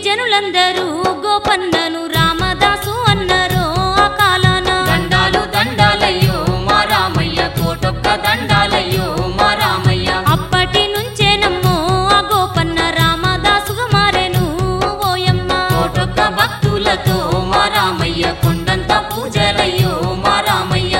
జనులందరూ గోపన్నను రామదాసు అన్నరో ఆ కాలాన దండాలు దండాలయ్యో మా రామయ్య కోటొక్క దండాలయ్యో మా రామయ్య అప్పటి నుంచే నమ్మో ఆ గోపన్న రామదాసుగా మారెను ఓయమ్మ కోటొక్క భక్తులతో మా రామయ్య కొండంత పూజలయ్యో మా రామయ్య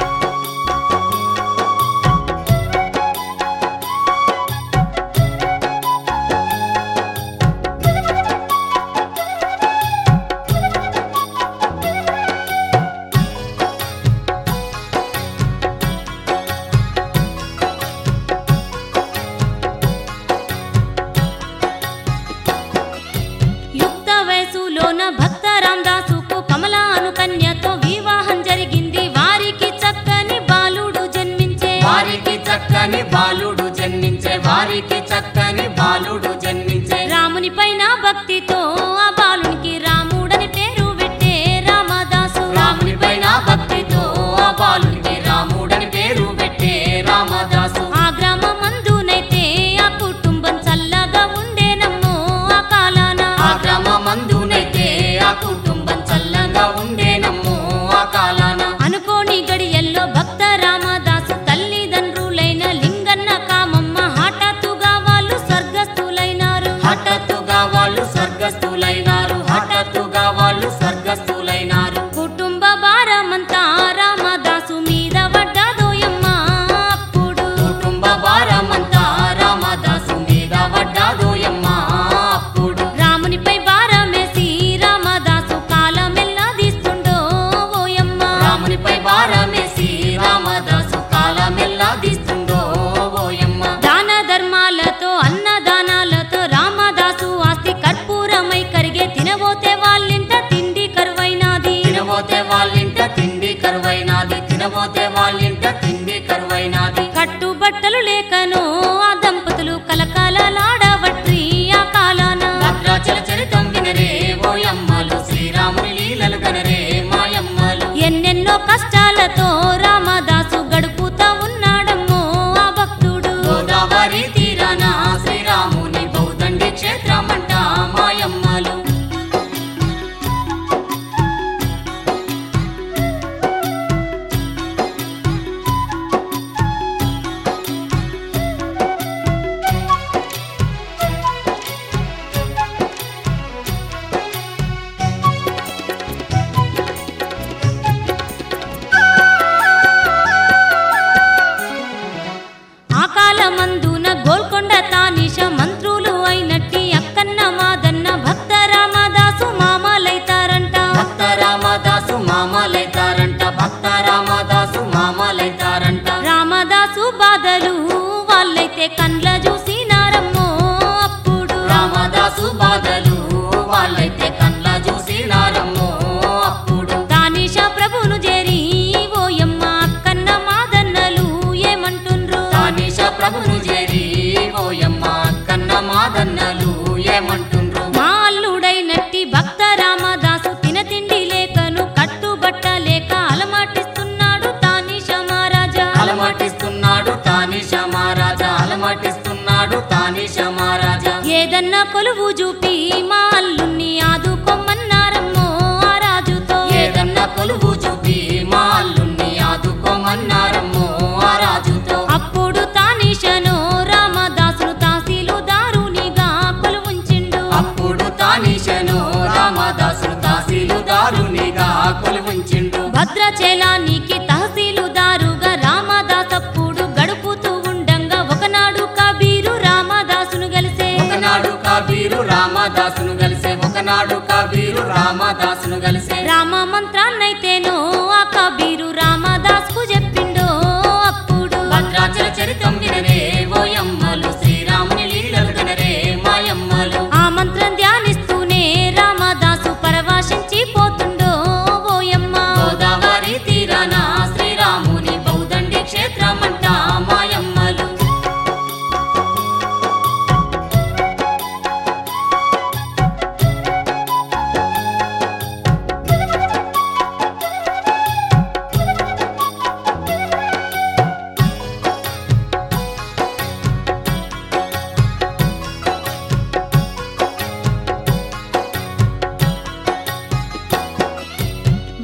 యుక్త వయసులోన భక్త రామదాసుకు కమలాను కన్యతో వివాహం జరిగింది వారికి చక్కని బాలుడు జన్మించే వారికి చక్కని బాలుడు జన్మించే వారికి చక్కని బాలుడు జన్మించే రాముని పైన భక్తితో ఆ బాలునికి రాముడని పేరు పెట్టే రామదాసు రాముని పైన భక్తితో ఆ బాలునికి రాముడని పేరు పెట్టే రామదాసు ఆ గ్రామమందునైతే ఆ కుటుంబం చల్లగా ఉండేనమ్మో ఆ కాలాన ఆ గ్రామమందునైతే ఆ కుటుంబం చల్లగా ఉండేనమ్మో ఆ కాలాన అనుకోని గడియల్లో భక్త రామదాసు తల్లిదండ్రులైన లింగన్న కామమ్మ హఠాత్తుగా వాళ్ళు స్వర్గస్థులైనారు హఠాత్తుగా వాళ్ళు స్వర్గస్థులైనారు హఠాత్తుగా వాళ్ళు స్వర్గస్థులైనారు కుటుంబ భారమంతా రామదాసు మీద పడ్డదోయమ్మ అప్పుడు కుటుంబ భారమంతా రామదాసు మీద పడ్డాదోయమ్మ అప్పుడు రామునిపై భారమేసి రామదాసు కాలమెల్లా తీస్తుండో ఓయమ్మ రామునిపై భారమేసి రామదాసు కాలమెల్లా తీస్తుండో ఓయమ్మ దాన ధర్మాలతో అన్నదానాలతో రామదాసు ఆస్తి కర్పూరమై కరిగే తినబోతే వాళ్ళింట తిండి కరువైనాది తినబోతే వాళ్ళింట తిండి కరువైనాది తినబోతే వాళ్ళింట తిండి కరువైనాది కట్టుబట్టలు లేకను ఆ దంపతులు కలకాలలాడవట్రి ఆ కాలాన భద్రాచల చరితం వినరే ఓయమ్మలు శ్రీరాముని లీలలు గనరే మాయమ్మలు ఎన్నెన్నో కష్టాలతో రామదాసు గడుపుతా ఉన్నాడమ్మో ఆ భక్తుడు గోదావరి తీరాన శ్రీరాముని బౌద్ధండి క్షేత్రమంట మాయమ్మలు ఆ కాలమందున గోల్కొండ తానిష మంత్రులు అయినట్టి అక్కన్న మాదన్న భక్త రామదాసు మామలైతారంట భక్త రామదాసు మామలైతారంట భక్త రామదాసు మామలైతారంట రామదాసు బాధలు వాళ్ళైతే కండ్ల చూసినారమ్మో అప్పుడు రామదాసు బాధలు వాళ్ళైతే కండ్ల చూసినారమ్మో అప్పుడు తానిష ప్రభును చేరి ఓయమ్మ అక్కన్న మాదన్నలు ఏమంటుండ్రు తానీష ప్రభును చేరి ఓయమ్మ కన్న మాదన్నలు ఏమంటుండ్రు మా అల్లుడైనట్టి భక్త రామదాసు తిన తిండి లేకను కట్టుబట్ట లేక అలమాటిస్తున్నాడు తానిష మహారాజా అలమటిస్తున్నాడు తానీష మహారాజా అలమటిస్తున్నాడు తానీష మహారాజా ఏదన్నా కొలువు చూపి మా అల్లుణ్ణి ఆదుకోమన్నారమ్మో ఆ రాజుతో ఏదన్నా కొలువు చూపి మా అల్లుణ్ణి ఆదుకోమన్నారమ్మో ఆ రాజుతో అప్పుడు తానిషను రామదాసును తహసీలుదారునిగా కొలువుంచిండు అప్పుడు తానీషను రామదాసు తహసీలుదారునిగా కొలువుంచిండు భద్రాచలానికి తహసీలుదారుగా రామదాసప్పుడు గడుపుతూ ఉండంగా ఒకనాడు కబీరు రామదాసును గలిసే ఒకనాడు కబీరు రామదాసును కలిసే ఒకనాడు కబీరు రామదాసును కలిసే రామ మంత్రాన్నైతేనో ఆ కబీరు రామదాస్కు చెప్పిండో అప్పుడు భద్రాచల చరితం వినరే ఓయమ్మలు శ్రీరాముని లీలలు గనరే మాయమ్మలు ఆ మంత్రం ధ్యానిస్తూనే రామదాసు పరవాశించి పోతుండో ఓయమ్మ గోదావరి తీరాన శ్రీరాముని బౌద్ధండి క్షేత్రమంట మాయమ్మలు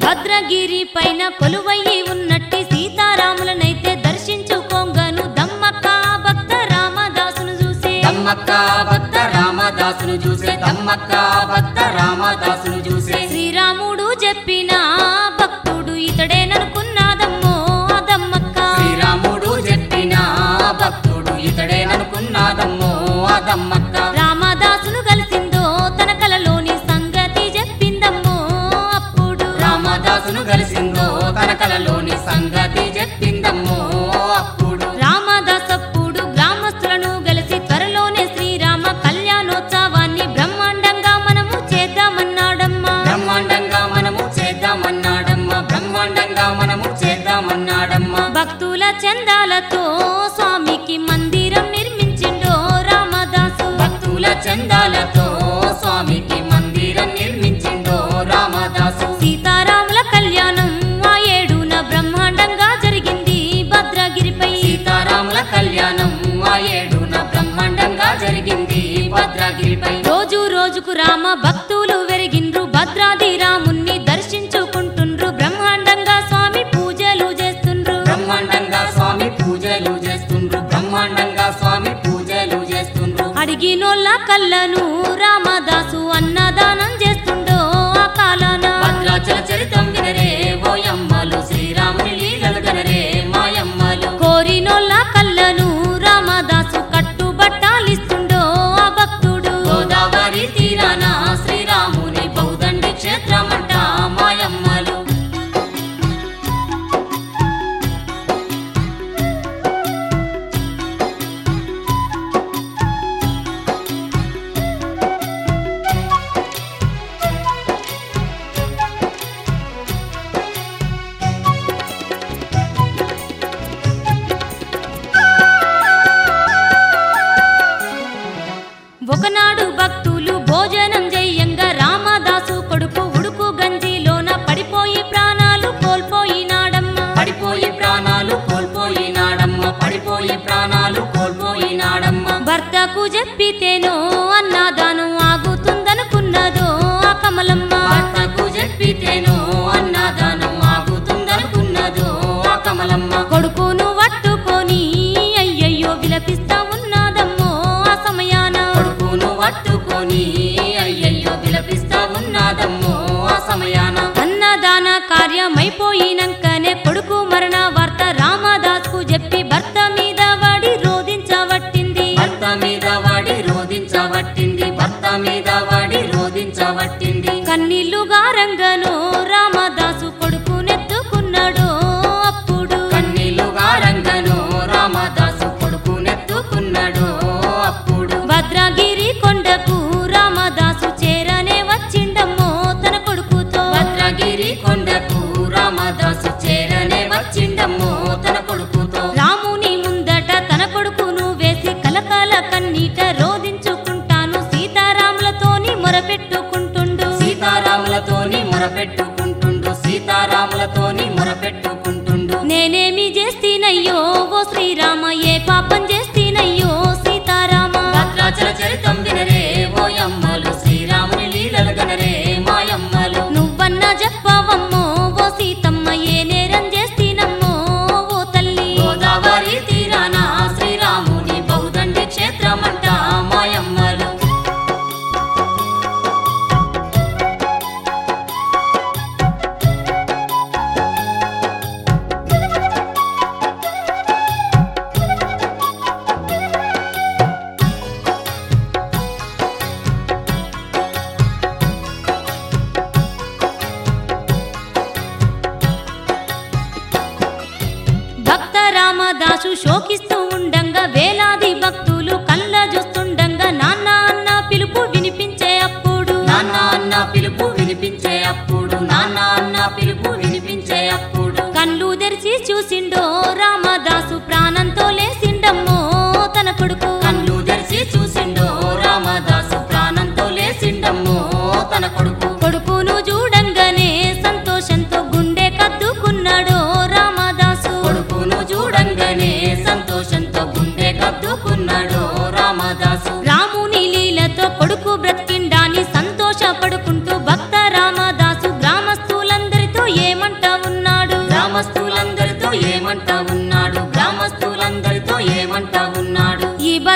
భద్రగిరి పైన కొలువయ్యి ఉన్నట్టి సీతారాములనైతే దర్శించుకోంగను దమ్మక్క భక్త రామదాసును చూసే దమ్మక్క భక్త రామదాసును చూసే దమ్మక్క భక్త రామదాసును చూసే శ్రీరాముడు చెప్పిన భక్తుడు ఇతడేననుకున్నాదమ్మో ఆ దమ్మక్క శ్రీరాముడు చెప్పిన భక్తుడు ఇతడేననుకున్నాదమ్మో ఆ దమ్మక్క రామదాసును కలిసిందో తన కలలోని సంగతి చెప్పిందమ్మో అప్పుడు రామదాసును కలిసిందో తన కలలోని సంగతి చెప్పిందమ్మో అప్పుడు రామదాసప్పుడు గ్రామస్తులను కలిసి త్వరలోనే శ్రీరామ కళ్యాణోత్సవాన్ని బ్రహ్మాండంగా మనము చేద్దామన్నాడమ్మా బ్రహ్మాండంగా మనము చేద్దామన్నాడమ్మా బ్రహ్మాండంగా మనము చేద్దామన్నాడమ్మా భక్తుల చందాలతో స్వామికి మందిరం నిర్మించిండో రామదాసు భక్తుల చందాలతో స్వామికి మందిరం నిర్మించిందో రామదాసు సీతారాముల కళ్యాణం ఆ ఏడున బ్రహ్మాండంగా జరిగింది భద్రగిరిపై సీతారాముల కళ్యాణం ఆ ఏడున బ్రహ్మాండంగా జరిగింది భద్రగిరిపై రోజు రోజుకు రామ భక్తులు వెరిగిండ్రు భద్రాది రాముణ్ణి దర్శించుకుంటుండ్రు బ్రహ్మాండంగా స్వామి పూజలు చేస్తుండ్రు బ్రహ్మాండంగా స్వామి పూజలు చేస్తుండ్రు బ్రహ్మాండంగా స్వామి పూజలు చేస్తుండ్రు అడిగినోళ్ళ కళ్ళను రామదాసు అన్నదానం చేస్తుండో ఆ కాలాన భద్రాచల చరితం వినరే ఓయమ్మలు శ్రీరాముని లీలలు గనరే మాయమ్మలు కోరినోళ్ళ కళ్ళను రామదాసు కట్టుబట్టాలిస్తుండో ఆ భక్తుడు గోదావరి తీరాన శ్రీరాముని బౌదండి క్షేత్రమంట మాయమ్మలు ఒకనాడు భక్తులు భోజనం చెయ్యంగా రామదాసు కొడుకు ఉడుకు గంజిలోన పడిపోయి ప్రాణాలు కోల్పోయినాడమ్మా పడిపోయి ప్రాణాలు కోల్పోయినాడమ్మ పడిపోయి ప్రాణాలు కోల్పోయినాడమ్మ భర్తకు చెప్పితేనో అన్నదానం ఆగుతుందనుకున్నదో ఆ కమలమ్మ భర్తకు చెప్పితేనో అన్నదానం ఆగుతుందనుకున్నదో ఆ కమలమ్మ కొడుకును పట్టుకొని అయ్యయ్యో విలపిస్తా ఉన్నదమ్మో ఆ సమయాన కొడుకును పట్టుకొని అయ్యయ్యో విలపిస్తా ఉన్నదమ్మో ఆ సమయాన అన్నదాన కార్యమైపోయినంకనే కొడుకు మరణ వార్త రామదాస్కు చెప్పి భర్త మీద వాడి రోధించబట్టింది భర్త మీద వాడి రోధించబట్టింది భర్త మీద వాడి రోధించబట్టింది కన్నీళ్లు గారంగను రామదాసు కొడుకునెత్తుకున్నాడు అప్పుడు కన్నీళ్లు గారంగను రామదాసు కొడుకునెత్తుకున్నాడు అప్పుడు భద్రగిరి కొండకు రామదాసు చేరనే వచ్చిండమ్మో తన కొడుకుతో భద్రగిరి కొండకు రామదాసు చేరనే వచ్చిండమ్మో తన కొడుకుతో రాముని ముందట తన కొడుకును వేసి కలకాల కన్నీట రోధించుకుంటాను సీతారాములతోని మొరపెట్టుకుంటుండు సీతారాములతోని మొరపెట్టుకుంటుండు సీతారాములతోని మొరపెట్టుకుంటుండు నేనేమి చేస్తీనయ్యో ఓ శ్రీరామ ఏ పాపం చేస్తీనయ్యో సీతారామ భద్రాచల చరితం వినరే ఓయమ్మలు శ్రీరాముని లీలలు గనరే మాయమ్మలు నువ్వన్న చెప్పవమ్మో ఓ సీతమ్మ ఏ నేరం చేస్తీనమ్మో ఓ తల్లి గోదావరి తీరాన శ్రీరాముని బౌదండి క్షేత్రమంట మాయమ్మలు భక్త రామదాసు శోకిస్తూ ఉండంగా వేలాది భక్తులు కళ్ళ చూస్తుండంగా నాన్న అన్న పిలుపు వినిపించే అప్పుడు నాన్న అన్న పిలుపు వినిపించే అప్పుడు నాన్న అన్న పిలుపు వినిపించే అప్పుడు కళ్ళు తెరిచి చూసిండో రామదాసు ప్రాణంతో లేసిండమ్మో తన కొడుకు కళ్ళు తెరిచి చూసిండో రామదాసు ప్రాణంతో లేచిండమ్మో తన కొడుకు కొడుకును చూడంగానే సంతోషంతో గుండె కద్దుకున్నాడో రామదాసు కొడుకును చూడంగానే సంతోషంతో గుండె కద్దుకున్నాడు రామదాసు రాముని లీలతో కొడుకు బ్రతికిండాని సంతోషపడుకుంటూ భక్త రామదాసు గ్రామస్తులందరితో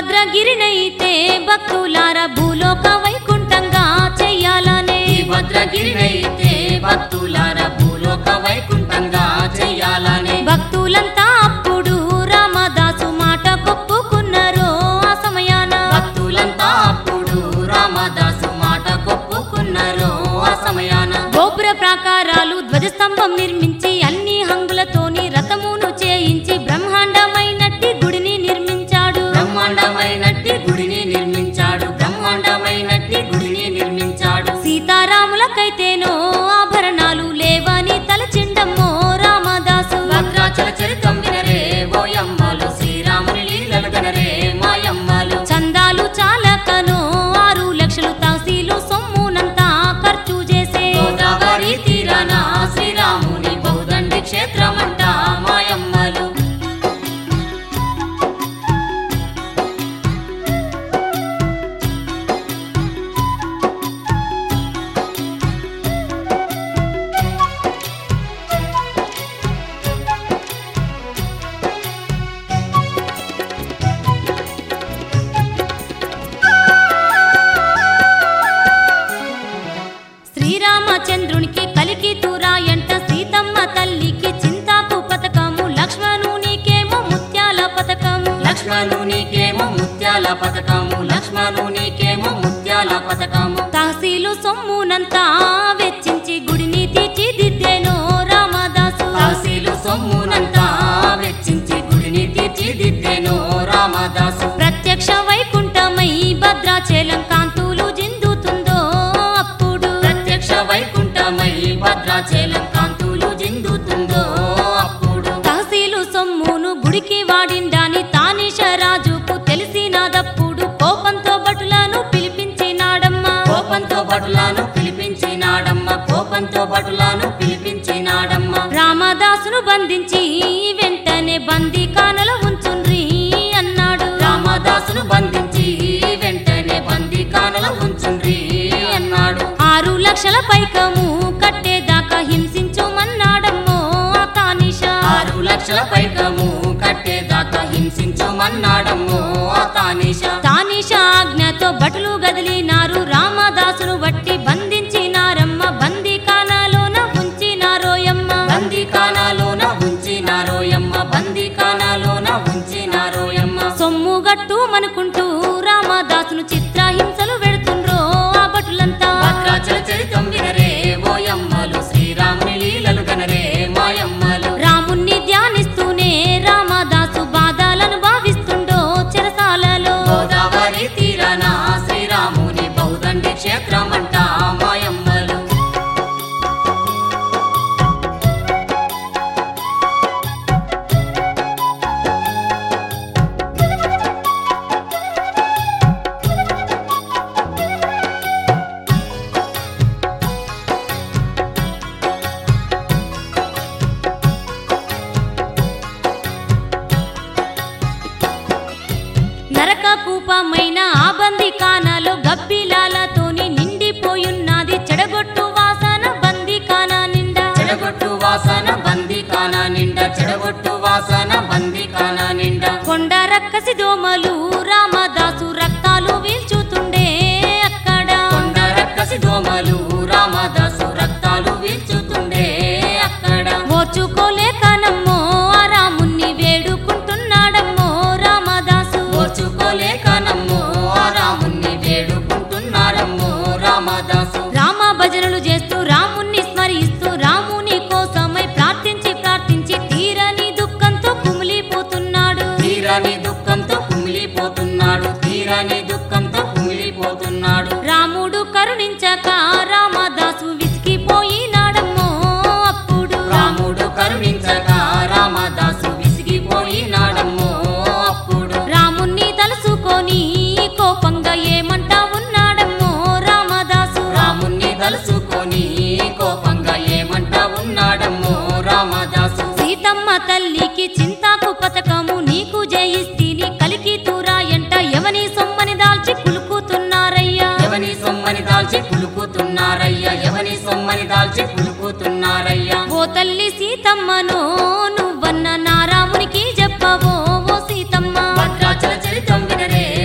భద్రగిరినైతే భక్తులార భూలోక వైకుంఠంగా చెయ్యాలనే ఈ భద్రగిరినైతే భక్తులార భూలోక వైకుంఠంగా చెయ్యాలని భక్తులంతా అప్పుడు రామదాసు మాట కొప్పుకున్నారో ఆ సమయాన భక్తులంతా అప్పుడు రామదాసు మాట కొప్పుకున్నారు ఆ సమయాన గోపుర ప్రాకారాలు ధ్వజస్తంభం నిర్మించి అన్ని హంగులతోని రథమును చేయించి బ్రహ్మాండమైనట్టి గుడిని నిర్మించాడు బ్రహ్మాండమైనట్టి గుడిని నిర్మించాడు బ్రహ్మాండమైనట్టి గుడిని నిర్మించాడు సీతారాములకైతేనో ఆభరణాలు లేవని తలచిండమ్మో రామదాసు భద్రాచల చరితం వినరే ఓయమ్మలు శ్రీరాముని లీలలు గనరే మాయమ్మలు చందాలు చాలకనో ఆరు లక్షలు తహసీలు సొమ్మునంతా ఖర్చు చేసే గోదావరి తీరాన శ్రీరాముని బౌదండి క్షేత్రమంట మాయమ్మలు శ్రీరామచంద్రునికి కలికి తూరాయంట సీతమ్మ తల్లికి చింతాకు పథకము లక్ష్మణునికేమో ముత్యాల పథకము లక్ష్మణునికేమో ముత్యాల పథకము లక్ష్మణునికేమో ముత్యాల పథకము తహసీలు సొమ్మునంతా వెచ్చించి గుడిని తీర్చిదిద్దేనో రామదాసు తహసీలు సొమ్మునంతా వెచ్చించి గుడిని తీర్చిదిద్దేనో రామదాసు ప్రత్యక్ష వైకుంఠమై భద్రాచలం కాంతులు జిందుతుందో అప్పుడు ప్రత్యక్ష వైకుంఠమై భద్రాచలం కాంతులు జిందుతుందో అప్పుడు తహసీలు సొమ్మును గుడికి వాడిండాని తానిష రాజుకు తెలిసినదప్పుడు కోపంతో భటులను పిలిపించినాడమ్మా కోపంతో భటులను పిలిపించినాడమ్మ కోపంతో భటులను పిలిపించినాడమ్మ రామదాసును బంధించి వెంటనే బందీ కానలో ఉంచుండ్రి అన్నాడు రామదాసును బంధించి వెంటనే బందీఖానలో ఉంచుండ్రి అన్నాడు ఆరు లక్షల పైకము కట్టేదాకా హింసించుమన్నాడమ్మో ఆ తానిష ఆరు లక్షల పైకము కట్టేదాకా హింసించమన్నాడమ్మో ఆ తానీష తానిష ఆజ్ఞతో భటులు గదిలినారు రామదాసును బట్టి బంధించినారమ్మ బందీ కానాలోన ఉంచినారోయమ్మ బందీఖానాలోన ఉంచినారోయమ్మ బందీఖానాలోన ఉంచినారోయమ్మ సొమ్ము గట్టు మనుకుంటూ రామదాసును చిత్రహింసలు పెడుతుండ్రో ఆ భటులంతా భద్రాచల చరితం వినరే ఓయమ్మలు శ్రీరాముని లీలలు గనరే మాయమ్మలు రాముణ్ణి ధ్యానిస్తూనే రామదాసు బాధలను భావిస్తుండో చెరసాలలో గోదావరి తీరాన శ్రీరాముని బౌదండి క్షేత్రమంట మాయమ్మలు నరక కూపమైన ఆ బంది కానాలో గబ్బిలాలతోని నిండిపోయున్నది చెడగొట్టు వాసన బంది కానా నిండా చెడగొట్టు వాసన బందీఖాన నిండా చెడగొట్టు వాసన బందీఖాన నిండా కొండ రక్కసి దోమలు రామదాసు రక్తాలు వీల్చుతుండే అక్కడ కొండ రక్కసి దోమలు రామదాసు రక్తాలు వీల్చుతుండే అక్కడ ఓర్చుకోలేకనమ్మో ఆ రాముణ్ణి వేడుకుంటున్నాడమ్మో రామదాసు ఓర్చుకోలేక నమ్మో ఆ రాముణ్ణి వేడుకుంటున్నాడమ్మో రామదాసు రామ భజనలు చేస్తూ రాముణ్ణి స్మరిస్తూ రాముని కోసమై ప్రార్థించి ప్రార్థించి తీరని దుఃఖంతో కుమిలిపోతున్నాడు తీరని దుఃఖంతో కుమిలిపోతున్నాడు తీరని దుఃఖంతో కుమిలిపోతున్నాడు రాముడు కరుణించక రామదాసు విసిగిపోయినాడమ్మో అప్పుడు రాముడు కరుణించక రామదాసు విసిగిపోయినాడమ్మో అప్పుడు రాముణ్ణి తలుసుకొని కోపంగా ఏమంటా ఉన్నాడమ్మో రామదాసు రాముణ్ణి తలుసుకొని కోపంగా ఏమంటా ఉన్నాడమ్మో రామదాసు సీతమ్మ తల్లికి చింతాకు పథకము నీకు జయిస్తీని కలికి తూరాయంట ఎవని సొమ్మని దాల్చి కులుకుతున్నారయ్యా ఎవని సొమ్మని దాల్చి పులుకుతున్నారయ్యా ఎవని సొమ్మని దాల్చి పులుకుతున్నారయ్యా ఓ తల్లి సీతమ్మనో నువ్వన్న నా రామునికి చెప్పవో ఓ సీతమ్మ భద్రాచల చరితం వినరే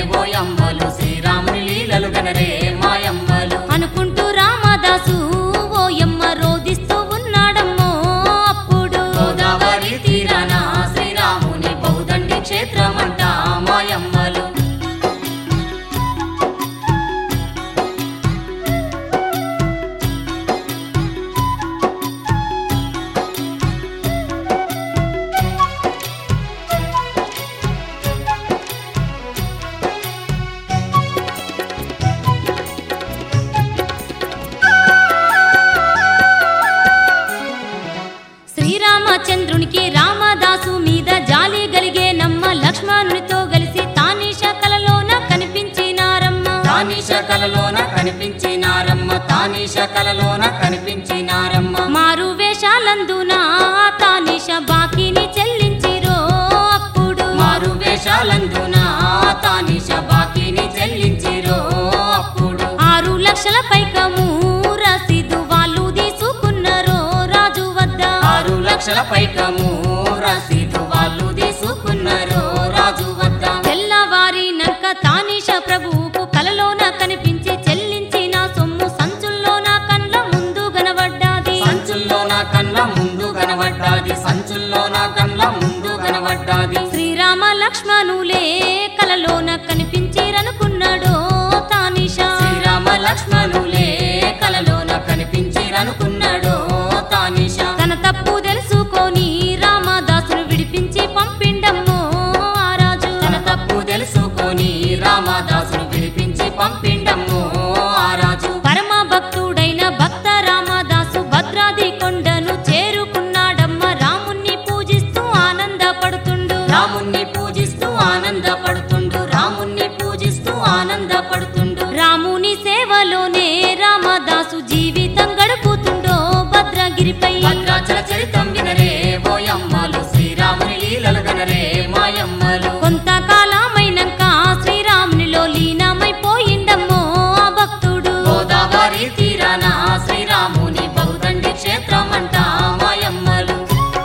తానీష కలలోన కనిపించినారమ్మ మారు వేషాలందున తానిష బాకీని చెల్లించిరో అప్పుడు మారు వేషాలందున తానీష బాకీని చెల్లించిరో అప్పుడు ఆరు లక్షల పైకము రసీదు వాళ్ళు తీసుకున్నారో రాజు వద్ద ఆరు లక్షల పైకము రసీదు వాళ్ళు తీసుకున్నారు రాజు వద్ద తెల్లవారినంక తానిష ప్రభువుకు కలలోన కనిపించి చెల్లించిన సొమ్ము సంచుల్లోన కండ్ల ముందు కనబడ్డాది సంచుల్లో నా కళ్ళ ముందు కనబడ్డాది సంచుల్లో నా కళ్ళ ముందు కనబడ్డాది శ్రీరామ లక్ష్మణులే కలలోన కనిపించిరనుకున్నాడో తానిష శ్రీరామ లక్ష్మణులే కలలోన కనిపించిరనుకున్నాడు తానిష తన తప్పు తెలుసుకొని రామదాసును విడిపించి పంపిండమ్మో ఆ రాజు తన తప్పు తెలుసుకొని రామదాసును పిలిపించి పంపిండమ్ము ఆ రాజు పరమ భక్తుడైన భక్త రామదాసు భద్రాది కొండను చేరుకున్నాడమ్మ రాముణ్ణి పూజిస్తూ ఆనందపడుతుండు రాముణ్ణి పూజిస్తూ ఆనందపడుతుండు రాముణ్ణి పూజిస్తూ ఆనందపడుతుండు రాముని సేవలోనే రామదాసు జీవితం గడుపుతుండో భద్రగిరిపై భద్రాచల చరితం వినరే ఓయమ్మలు శ్రీరాముని లీలలు గనరే మాయమ్మలు కొంతకాలమైనాక శ్రీరామునిలో లీనమైపోయిండమ్మో ఆ భక్తుడు గోదావరి తీరాన శ్రీరాముని బహుదండి క్షేత్రం అంట మాయమ్మలు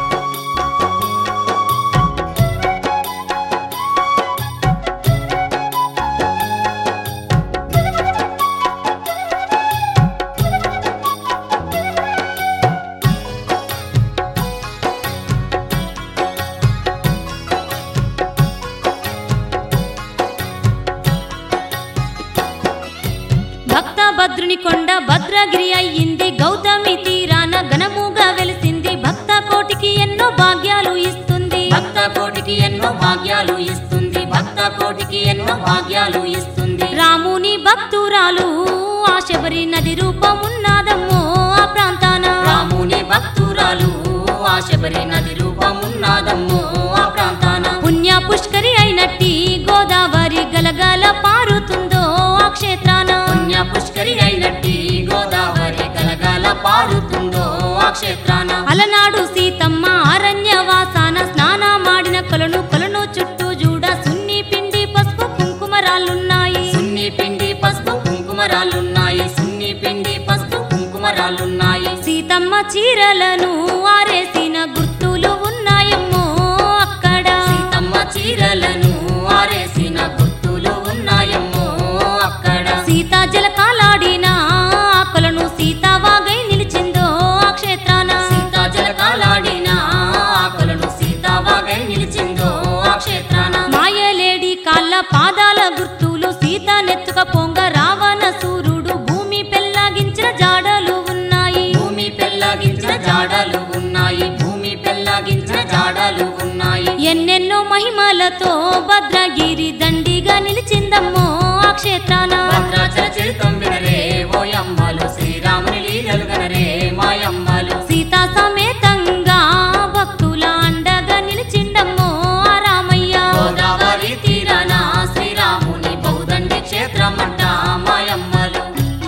భక్త భద్రుని కొండ భద్రగిరి అయ్యింది గౌతమి తీరాన ఘనముగా వెలిసింది భక్త కోటికి ఎన్నో భాగ్యాలు ఇస్తుంది భక్త కోటికి ఎన్నో భాగ్యాలు ఇస్తుంది భక్త కోటికి ఎన్నో భాగ్యాలు ఇస్తుంది రాముని భక్తురాలు ఆ శబరి నది రూపమున్నాదమ్మో ఆ ప్రాంతాన రాముని భక్తురాలు ఆ శబరి నది రూపమున్నాదమ్మో ఆ ప్రాంతాన పుణ్య పుష్కరి అయినట్టి గోదావరి గలగల పారుతుందో ఆ క్షేత్రాన పుణ్య పుష్కరి అయినట్టి గోదావరి గలగల పారుతుందో ఆ క్షేత్రాన అలనాడు సీతమ్మ అరణ్యవాసాన స్నానమాడిన కొలను కొలను చుట్టూ చూడ సున్ని పిండి పసుపు కుంకుమరాలున్నాయి సున్ని పిండి పసుపు కుంకుమరాలున్నాయి సున్ని పిండి పసుపు కుంకుమరాలున్నాయి సీతమ్మ చీరలను ఆరేసిన గుర్తులు ఉన్నాయమ్మో అక్కడ సీతమ్మ చీరలను ఆరేసిన గుర్తులు ఉన్నాయమ్మో అక్కడ సీత జలకాలాడిన ఆకులను సీతావాగై నిలిచిందో ఆ క్షేత్రాన సీతా జలకాలాడిన ఆకులను సీతావాగై నిలిచిందో ఆ క్షేత్రాన మాయలేడి కాళ్ళ పాదాల గుర్తులు సీత నెత్తుక పొంగ రావణ సూర్యుడు భూమి పెల్లాగించిన జాడలు ఉన్నాయి భూమి పెళ్ళగించిన జాడలు ఉన్నాయి భూమి పెళ్ళగించిన జాడలు ఉన్నాయి ఎన్నెన్నో మహిమలతో భద్రగిరి దండిగా నిలిచిందమ్మో ఆ క్షేత్రాన భద్రాచల చరితం వినరే ఓయమ్మలు శ్రీరాముని లీలలు గనరే మాయమ్మలు సీతా సమేతంగా భక్తుల అండగా నిలిచిండమ్మో ఆ రామయ్య గోదావరి తీరాన శ్రీరాముని బహుదండి క్షేత్రం అంట మాయమ్మలు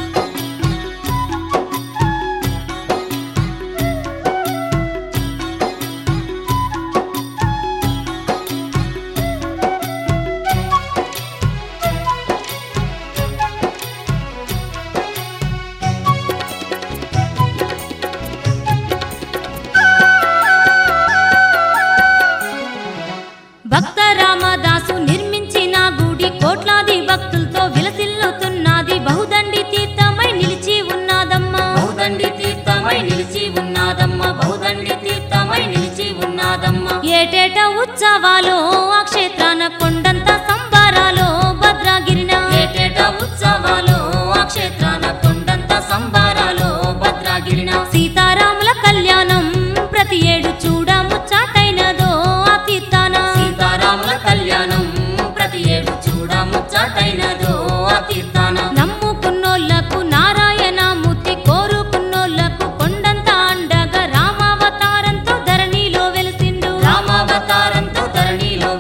భక్త రామదాసు నిర్మించిన గుడి కోట్లాది భక్తులతో విలసిల్లుతున్నది బహుదండి తీర్థమై నిలిచి ఉన్నదమ్మా బహుదండి తీర్థమై నిలిచి ఉన్నాదమ్మ బహుదండి తీర్థమై నిలిచి ఉన్నాదమ్మ ఏటేట ఉత్సవాలో ఆ క్షేత్రాన కొండంత సంబరాలో భద్రగిరిన ఏటేట ఉత్సవాలు ఆ క్షేత్రాన కొండంత సంబారాలు భద్రాగిరిన సీతారాముల కళ్యాణం ప్రతి ఏడు చూడ ముచ్చటైనదో ఆ కీర్తన సీతారాముల కళ్యాణం ప్రతి ఏడు చూడ ముచ్చటైనదో ఆ తీర్థాన నమ్ముకున్నోళ్లకు నారాయణమూర్తి కోరుకున్నోళ్లకు కొండంత అండగా రామావతారంతో ధరణిలో వెలిసిండు రామావతారంతో ధరణిలో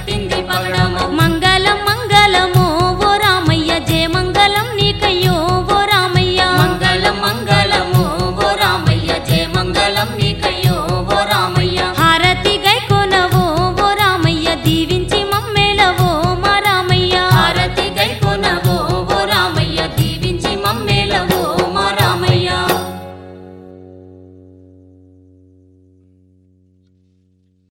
కట్టింది పగడము